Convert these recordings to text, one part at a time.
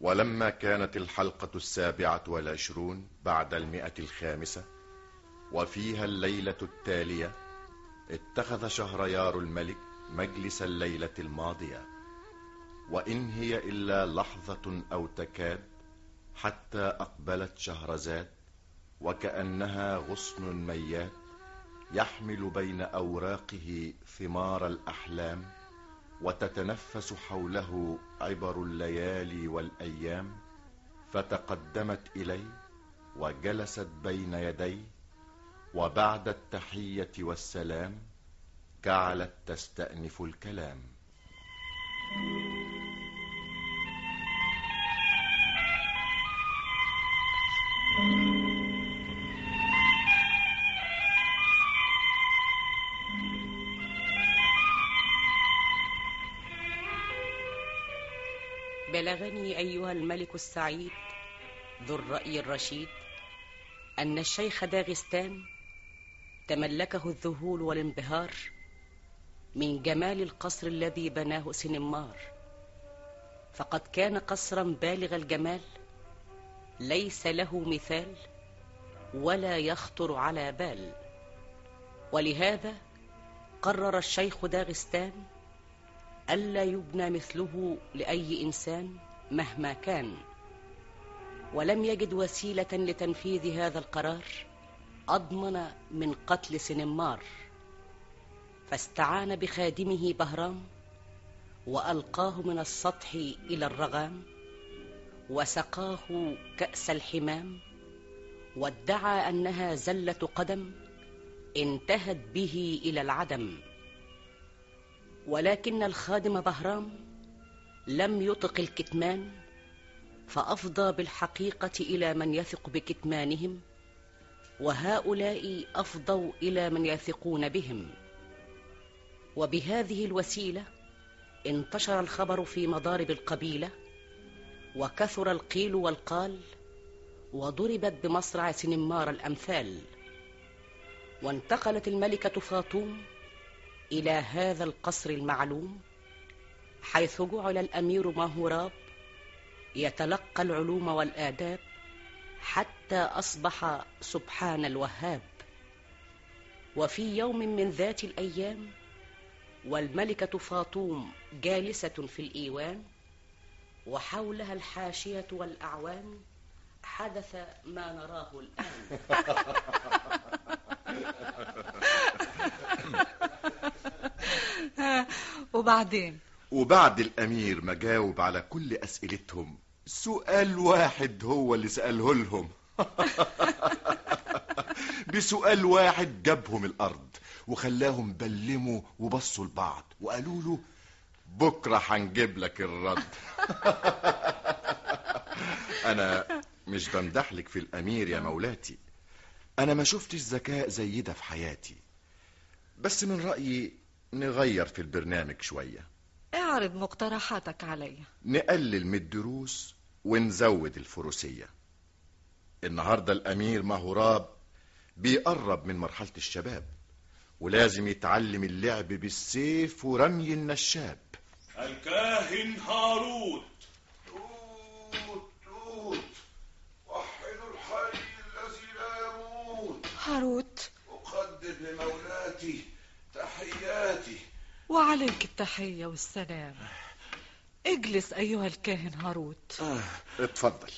ولما كانت الحلقة السابعة والعشرون بعد المئة الخامسة وفيها الليلة التالية اتخذ شهريار الملك مجلس الليلة الماضية وإن هي إلا لحظة أو تكاد حتى أقبلت شهرزاد وكأنها غصن ميات يحمل بين أوراقه ثمار الأحلام وتتنفس حوله عبر الليالي والأيام فتقدمت إليه وجلست بين يديه وبعد التحية والسلام جعلت تستأنف الكلام بلغني أيها الملك السعيد ذو الرأي الرشيد أن الشيخ داغستان تملكه الذهول والانبهار من جمال القصر الذي بناه سنمار فقد كان قصرا بالغ الجمال ليس له مثال ولا يخطر على بال ولهذا قرر الشيخ داغستان ألا يبنى مثله لأي إنسان مهما كان ولم يجد وسيلة لتنفيذ هذا القرار أضمن من قتل سنمار فاستعان بخادمه بهرام وألقاه من السطح إلى الرغام وسقاه كأس الحمام وادعى أنها زلة قدم انتهت به إلى العدم ولكن الخادم بهرام لم يطق الكتمان فأفضى بالحقيقة إلى من يثق بكتمانهم وهؤلاء أفضوا إلى من يثقون بهم وبهذه الوسيلة انتشر الخبر في مضارب القبيلة وكثر القيل والقال وضربت بمصرع سنمار الأمثال وانتقلت الملكة فاطوم إلى هذا القصر المعلوم حيث جعل الأمير ماهوراب يتلقى العلوم والآداب حتى أصبح سبحان الوهاب وفي يوم من ذات الأيام والملكة فاطوم جالسة في الإيوان وحولها الحاشية والأعوان حدث ما نراه الآن وبعدين وبعد الأمير ما جاوب على كل أسئلتهم سؤال واحد هو اللي سأله لهم بسؤال واحد جابهم الأرض وخلاهم بلموا وبصوا لبعض وقالوا له بكرة هنجيب لك الرد أنا مش بمدح لك في الأمير يا مولاتي أنا ما شفتش ذكاء زي ده في حياتي بس من رأيي نغير في البرنامج شوية اعرض مقترحاتك عليا نقلل من الدروس ونزود الفروسية النهاردة الأمير مهوراب بيقرب من مرحلة الشباب ولازم يتعلم اللعب بالسيف ورمي النشاب الكاهن هاروت توت توت وحدوا الحي الذي لا يموت هاروت أقدم لمولاتي تحياتي وعليك التحية والسلام اجلس أيها الكاهن هاروت اتفضل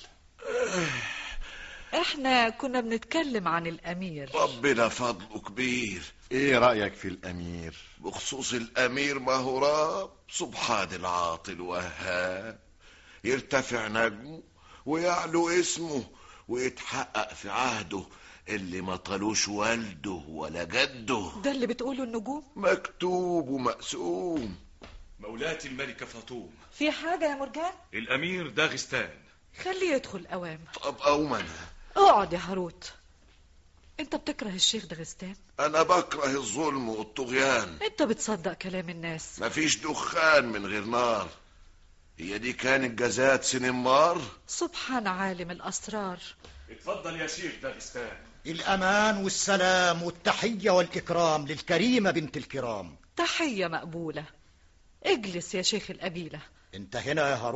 احنا كنا بنتكلم عن الأمير ربنا فضله كبير ايه رأيك في الأمير بخصوص الأمير مهراب سبحان العاطي الوهاب يرتفع نجمه ويعلو اسمه ويتحقق في عهده اللي ما طالوش والده ولا جده ده اللي بتقوله النجوم مكتوب ومقسوم مولاتي الملكة فاطوم في حاجة يا مرجان الأمير داغستان خليه يدخل أوام طب أومن اقعد يا هاروت انت بتكره الشيخ دغستان أنا بكره الظلم والطغيان انت بتصدق كلام الناس مفيش دخان من غير نار هي دي كانت جزات سنمار سبحان عالم الأسرار اتفضل يا شيخ داغستان الأمان والسلام والتحية والإكرام للكريمة بنت الكرام تحية مقبولة اجلس يا شيخ القبيلة انت هنا يا هاروت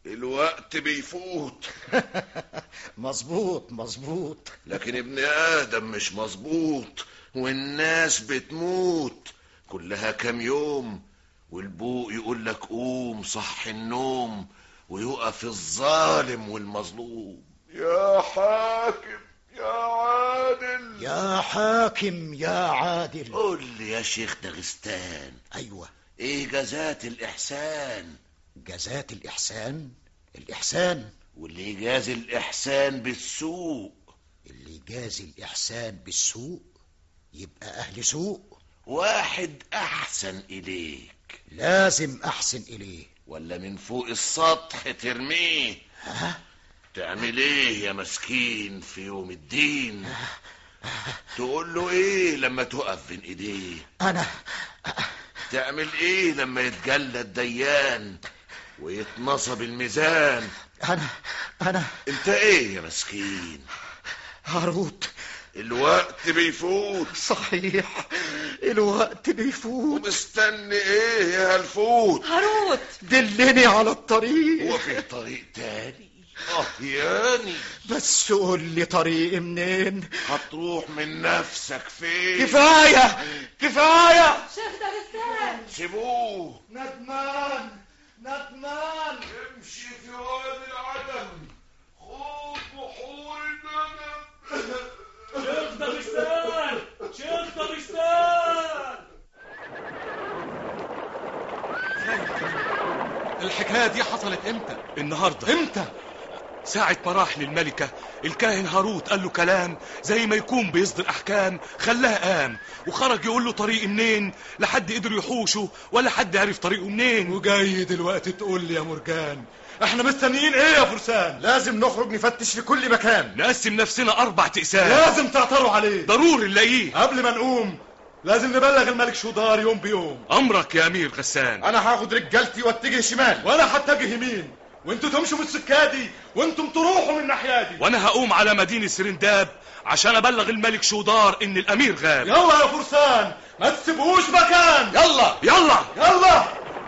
الوقت بيفوت مظبوط مظبوط لكن ابن آدم مش مظبوط والناس بتموت كلها كام يوم والبوق يقول لك قوم صح النوم ويقف الظالم والمظلوم يا حاكم يا عادل يا حاكم يا عادل قول لي يا شيخ دغستان أيوة ايه جزات الإحسان جزات الإحسان الإحسان واللي جاز الإحسان بالسوء اللي جازي الإحسان بالسوء يبقى أهل سوء واحد أحسن إليك لازم أحسن إليه ولا من فوق السطح ترميه ها؟ تعمل ايه يا مسكين في يوم الدين تقول له ايه لما تقف بين ايديه أنا تعمل ايه لما يتجلى الديان ويتنصب الميزان أنا أنا انت ايه يا مسكين هاروت الوقت بيفوت صحيح الوقت بيفوت ومستني ايه يا هالفوت هاروت دلني على الطريق هو في طريق تاني اه ياني بس قول لي طريق منين هتروح من نفسك فين كفاية كفاية شيخ داغستان سيبوه ندمان ندمان امشي في وادي العدم خوض بحور الندم شيخ داغستان شيخ داغستان الحكاية دي حصلت امتى؟ النهارده امتى؟ ساعة ما راح للملكة الكاهن هاروت قال له كلام زي ما يكون بيصدر أحكام خلاه قام وخرج يقول له طريق منين لحد قدر يحوشه ولا حد عرف طريقه منين وجاي دلوقتي تقول لي يا مرجان احنا مستنيين ايه يا فرسان؟ لازم نخرج نفتش في كل مكان نقسم نفسنا أربع تقسام لازم تعثروا عليه ضروري نلاقيه قبل ما نقوم لازم نبلغ الملك شودار يوم بيوم أمرك يا أمير غسان انا هاخد رجالتي واتجه شمال وانا هتجه يمين وانتوا تمشوا من السكة دي وانتم تروحوا من الناحية دي وأنا هقوم على مدينة سرنداب عشان أبلغ الملك شودار إن الأمير غاب يلا يا فرسان ما تسيبوش مكان يلا يلا يلا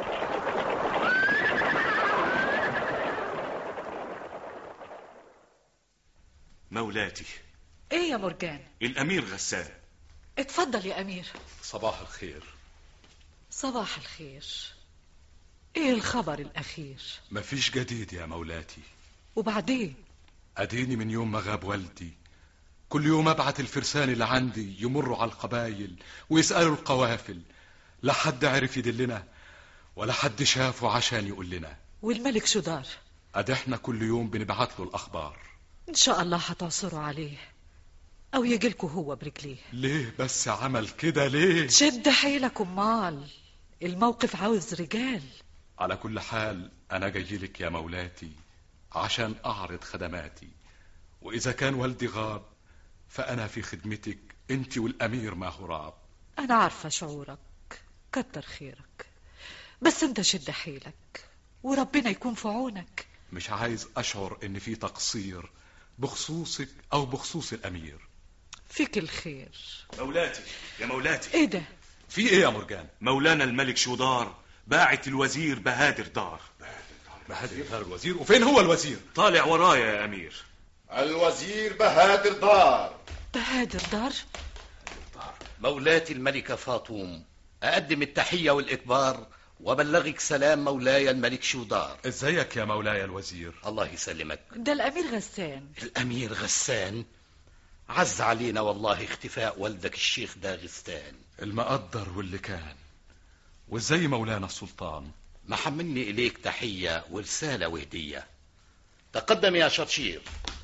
مولاتي ايه يا مرجان الأمير غسان اتفضل يا امير صباح الخير صباح الخير ايه الخبر الاخير مفيش جديد يا مولاتي وبعدين أديني من يوم ما غاب والدي كل يوم أبعت الفرسان اللي عندي يمروا على القبايل ويسألوا القوافل لا حد عرف يدلنا ولا حد شافه عشان يقول لنا والملك شدار أدي احنا كل يوم بنبعت له الأخبار ان شاء الله هتعثروا عليه او يجيلكوا هو برجليه ليه بس عمل كده ليه شد حيلك امال الموقف عاوز رجال على كل حال أنا جاي لك يا مولاتي عشان أعرض خدماتي وإذا كان والدي غاب فأنا في خدمتك أنت والأمير ما هو راب انا عارفه شعورك كتر خيرك بس انت شد حيلك وربنا يكون في عونك مش عايز أشعر إن في تقصير بخصوصك أو بخصوص الأمير فيك الخير مولاتي يا مولاتي ايه ده في إيه يا مرجان؟ مولانا الملك شودار باعت الوزير بهادر دار بهادر دار الوزير وفين هو الوزير؟ طالع ورايا يا أمير الوزير بهادر دار بهادر دار مولاتي الملكة فاطوم أقدم التحية والإكبار وبلغك سلام مولاي الملك شودار ازيك يا مولاي الوزير الله يسلمك ده الامير غسان الأمير غسان عز علينا والله اختفاء والدك الشيخ داغستان المقدر واللي كان وازاي مولانا السلطان محملني إليك تحية ورسالة وهدية تقدم يا شرشير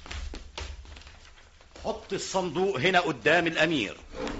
حط الصندوق هنا قدام الأمير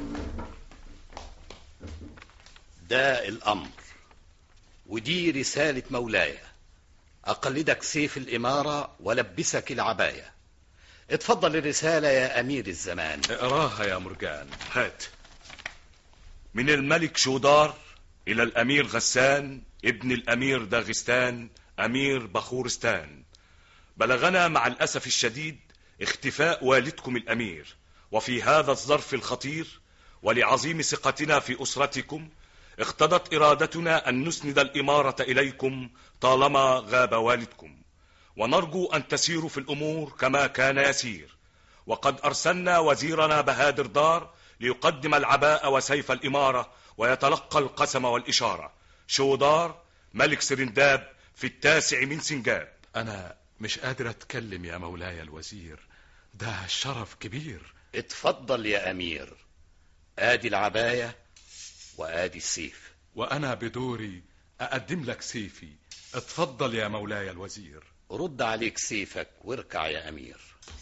ده الأمر ودي رسالة مولاي أقلدك سيف الإمارة ولبسك العباية اتفضل الرسالة يا أمير الزمان اقراها يا مرجان هات من الملك شودار إلى الأمير غسان ابن الأمير داغستان أمير بخورستان بلغنا مع الأسف الشديد اختفاء والدكم الأمير وفي هذا الظرف الخطير ولعظيم ثقتنا في أسرتكم اقتضت إرادتنا أن نسند الإمارة إليكم طالما غاب والدكم ونرجو أن تسيروا في الأمور كما كان يسير وقد أرسلنا وزيرنا بهادر دار ليقدم العباء وسيف الإمارة ويتلقى القسم والإشارة شودار ملك سرنداب في التاسع من سنجاب أنا مش قادر أتكلم يا مولاي الوزير ده شرف كبير اتفضل يا أمير آدي العباية وآدي السيف وأنا بدوري أقدم لك سيفي اتفضل يا مولاي الوزير رد عليك سيفك واركع يا أمير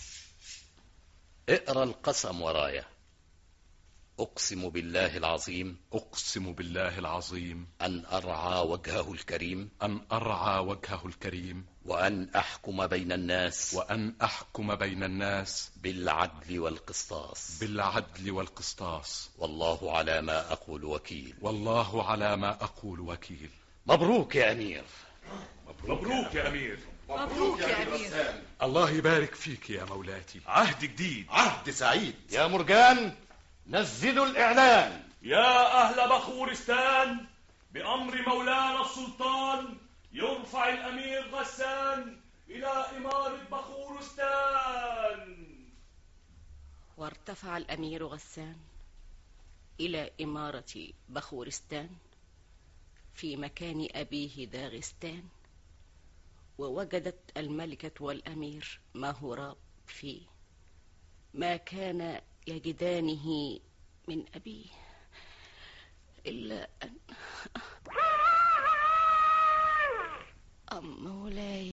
اقرأ القسم ورايا أقسم بالله العظيم أقسم بالله العظيم أن أرعى وجهه الكريم أن أرعى وجهه الكريم وأن أحكم بين الناس وأن أحكم بين الناس بالعدل والقسطاس بالعدل والقسطاس والله على ما أقول وكيل والله على ما أقول وكيل مبروك يا أمير مبروك يا أمير مبروك يا أمير الله يبارك فيك يا مولاتي عهد جديد عهد سعيد يا مرجان نزلوا الإعلان يا أهل بخورستان بأمر مولانا السلطان يرفع الأمير غسان إلى إمارة بخورستان وارتفع الأمير غسان إلى إمارة بخورستان في مكان أبيه داغستان ووجدت الملكة والأمير ماهوراب فيه ما كان يجدانه من أبيه إلا أن أم مولاي